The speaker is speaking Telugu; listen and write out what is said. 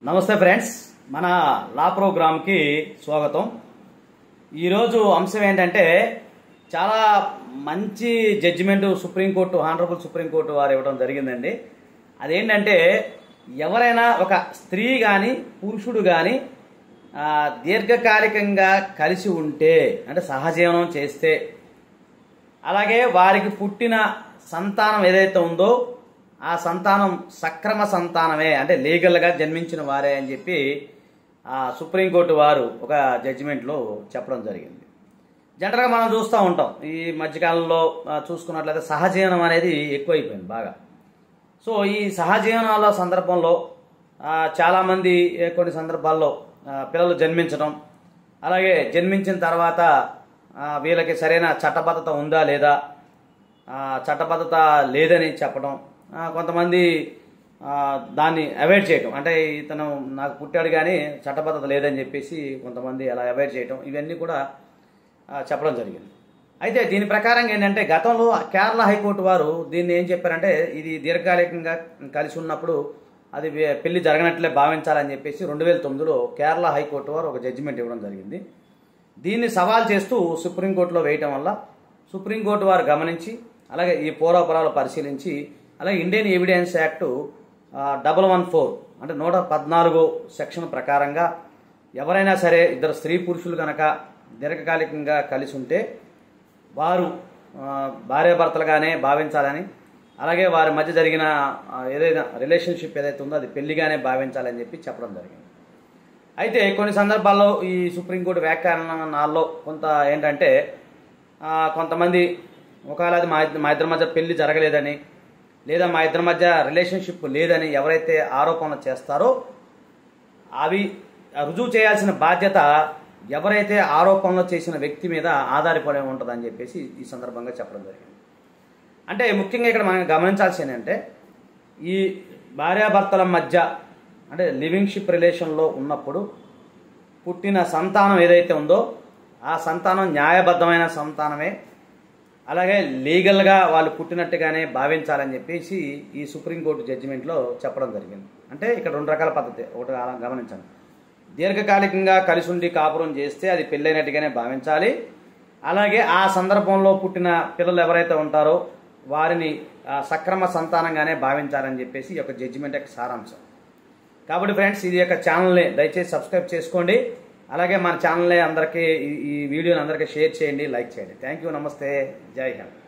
నమస్తే ఫ్రెండ్స్ మన లా ప్రోగ్రామ్కి స్వాగతం ఈరోజు అంశం ఏంటంటే చాలా మంచి జడ్జిమెంట్ సుప్రీంకోర్టు హానరబుల్ సుప్రీంకోర్టు వారు ఇవ్వడం జరిగిందండి అదేంటంటే ఎవరైనా ఒక స్త్రీ కానీ పురుషుడు కానీ దీర్ఘకాలికంగా కలిసి ఉంటే అంటే సహజీవనం చేస్తే అలాగే వారికి పుట్టిన సంతానం ఏదైతే ఉందో ఆ సంతానం సక్రమ సంతానమే అంటే లీగల్గా జన్మించిన వారే అని చెప్పి ఆ సుప్రీంకోర్టు వారు ఒక జడ్జిమెంట్లో చెప్పడం జరిగింది జనరల్గా మనం చూస్తూ ఉంటాం ఈ మధ్యకాలంలో ఆ, చూసుకున్నట్లయితే సహజీవనం అనేది ఎక్కువైపోయింది బాగా సో ఈ సహజీవనాల సందర్భంలో ఆ, చాలామంది ఏ కొన్ని సందర్భాల్లో ఆ, పిల్లలు జన్మించడం అలాగే జన్మించిన తర్వాత ఆ, వీళ్ళకి సరైన చట్టబద్ధత ఉందా లేదా ఆ, చట్టబద్ధత లేదని చెప్పడం ఆ, కొంతమంది ఆ, దాన్ని అవాయిడ్ చేయటం అంటే ఇతను నాకు పుట్టాడు కానీ చట్టబద్ధత లేదని చెప్పేసి కొంతమంది అలా అవాయిడ్ చేయటం ఇవన్నీ కూడా ఆ, చెప్పడం జరిగింది అయితే దీని ప్రకారం ఏంటంటే గతంలో కేరళ హైకోర్టు వారు దీన్ని ఏం చెప్పారంటే ఇది దీర్ఘకాలికంగా కలిసి ఉన్నప్పుడు అది వే- పెళ్లి జరగనట్లే భావించాలని చెప్పేసి రెండు వేల తొమ్మిదిలో కేరళ హైకోర్టు వారు ఒక జడ్జిమెంట్ ఇవ్వడం జరిగింది దీన్ని సవాల్ చేస్తూ సుప్రీంకోర్టులో వేయటం వల్ల సుప్రీంకోర్టు వారు గమనించి అలాగే ఈ పూర్వపరాలు పరిశీలించి అలాగే Indian evidence act double one four అంటే నూట పద్నాలుగో సెక్షన్ ప్రకారంగా ఎవరైనా సరే ఇద్దరు స్త్రీ పురుషులు కనుక దీర్ఘకాలికంగా కలిసి ఉంటే వారు ఆ, భార్యాభర్తలుగానే భావించాలని అలాగే వారి మధ్య జరిగిన ఆ, ఏదైనా రిలేషన్షిప్ ఏదైతే ఉందో అది పెళ్లిగానే భావించాలని చెప్పి చెప్పడం జరిగింది అయితే కొన్ని సందర్భాల్లో ఈ సుప్రీంకోర్టు వ్యాఖ్యానాల్లో కొంత ఏంటంటే ఆ, కొంతమంది ఒకవేళ అది మా ఇద్ద- మా ఇద్దరి మధ్య పెళ్లి జరగలేదని లేదా మా ఇద్దరి మధ్య రిలేషన్షిప్ లేదని ఎవరైతే ఆరోపణలు చేస్తారో అవి రుజువు చేయాల్సిన బాధ్యత ఎవరైతే ఆరోపణలు చేసిన వ్యక్తి మీద ఆధారపడి ఉంటుందని చెప్పేసి ఈ సందర్భంగా చెప్పడం జరిగింది అంటే ముఖ్యంగా ఇక్కడ మనం గమనించాల్సింది ఏంటంటే ఈ భార్యాభర్తల మధ్య అంటే లివింగ్ షిప్ రిలేషన్లో ఉన్నప్పుడు పుట్టిన సంతానం ఏదైతే ఉందో ఆ సంతానం న్యాయబద్ధమైన సంతానమే అలాగే లీగల్గా వాళ్ళు పుట్టినట్టుగానే భావించాలని చెప్పేసి ఈ సుప్రీంకోర్టు జడ్జిమెంట్లో చెప్పడం జరిగింది అంటే ఇక్కడ రెండు రకాల పద్ధతి ఒకటి అలా గమనించండి దీర్ఘకాలికంగా కలిసి ఉండి కాపురం చేస్తే అది పెళ్ళైనట్టుగానే భావించాలి అలాగే ఆ సందర్భంలో పుట్టిన పిల్లలు ఎవరైతే ఉంటారో వారిని ఆ, సక్రమ సంతానంగానే భావించాలని చెప్పేసి ఈ యొక్క జడ్జిమెంట్ యొక్క సారాంశం కాబట్టి ఫ్రెండ్స్ ఇది యొక్క ఛానల్ని దయచేసి సబ్స్క్రైబ్ చేసుకోండి అలాగే మన ఛానల్ని అందరికీ ఈ- ఈ వీడియోని అందరికీ షేర్ చేయండి లైక్ చేయండి థ్యాంక్ యూ నమస్తే జై హింద్